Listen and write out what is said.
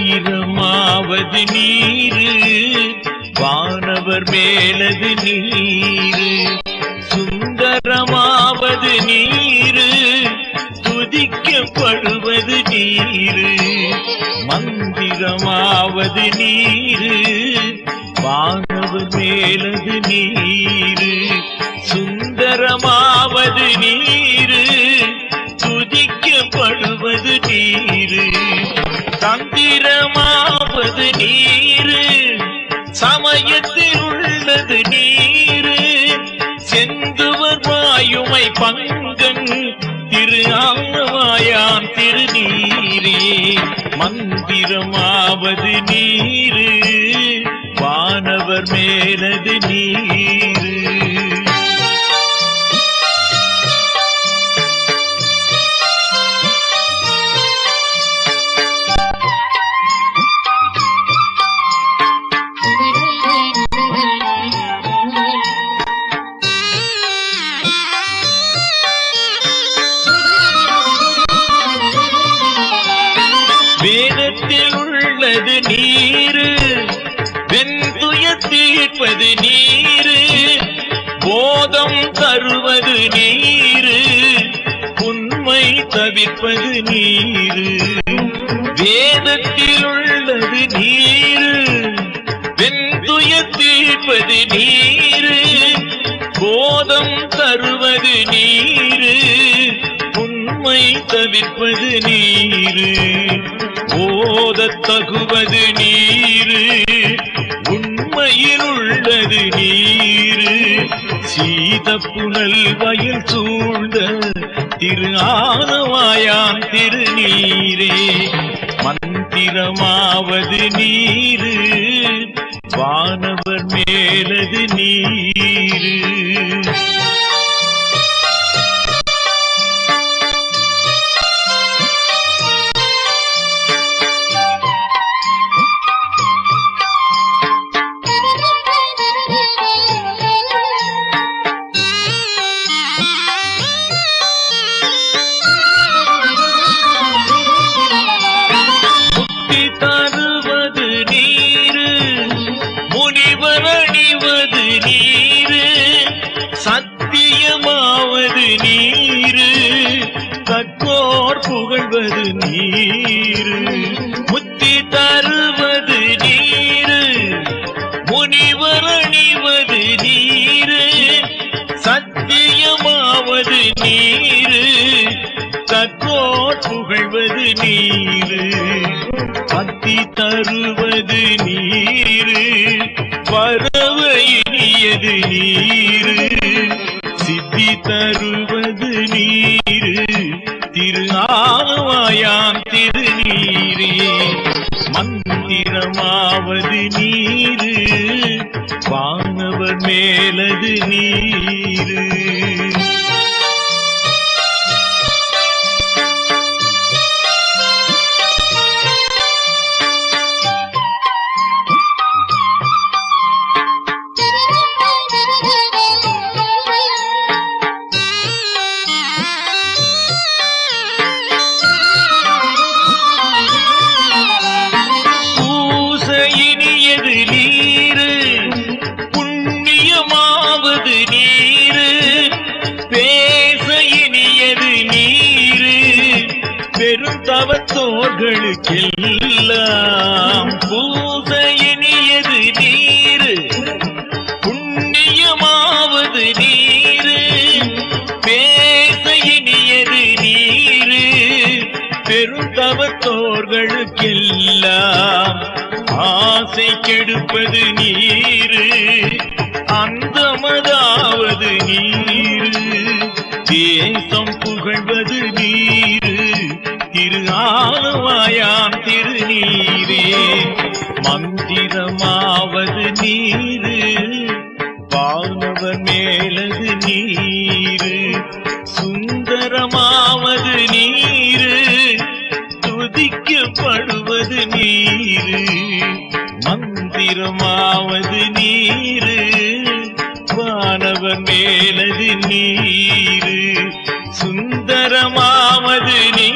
மந்திரமாவது நீரு வானவர் மேலது நீரு சுந்தரமாவது நீரு துதிக்கப்படுவது நீரு மந்திரமாவது நீரு வானவர் மேலது நீரு சுந்தரமாவது நீரு துதிக்கப்படுவது நீரு தந்திரமாவது நீரு சமயத்தில் உள்ளது நீரு செந்துவர் வாயுமை பங்கன் திரு ஆமாயான் திருநீரே மந்திரமாவது நீரு வானவர் மேலது நீரு வேதத்தில் உள்ளது நீரு வெண்துய தீர்ப்பது நீரு போதம் தருவது நீரு உண்மை தவிர்ப்பது நீரு வேதத்தில் உள்ளது நீரு வெண்துய தீர்ப்பது நீரு போதம் தருவது நீரு உண்மை தவிர்ப்பது நீரு ஓதத் தகுவது நீரு உண்மையில் உள்ளது நீரு சீத புனல் வயல் சூழ்ந்த திரு ஆனவாயான் திருநீரே மந்திரமாவது நீரு வானவர் மேலது நீரு முக்தி தருவது நீரு முனிவர் அணிவது நீரு சத்தியமாவது நீரு கற்றோர் புகழ்வது நீரு முக்தி தருவது நீரு முனிவர் அணிவது நீரு சத்தியமாவது நீரு கற்றோர் புகழ்வது நீரு பக்தி தருவது நீரு பரவ இனியது நீரு சித்தி தருவது நீரு திரு ஆவாயான் திருநீரே மந்திரமாவது நீரு வானவர் மேலது நீரு பூச இனியது நீரு புண்ணியமாவது நீரு பேச இனியது நீரு பெருந்தவத்தோர்களுக்கெல்லாம் பூச இனியது நீரு புண்ணியமாவது நீரு பேச இனியது நீரு பெருந்தவத்தோர்களுக்கெல்லாம் ஆசை கெடுப்பது நீரு அந்தமதாவது நீரு தேசம் புகழ்வது நீரு திரு ஆலவாயான் திருநீரே மந்திரமாவது நீரு வானவர் மேலது நீரு சுந்தரமாவது நீரு துதிக்கப்படுவது நீரு மந்திரமாவது நீரு வானவர் மேலது நீரு சுந்தரமாவது நீரு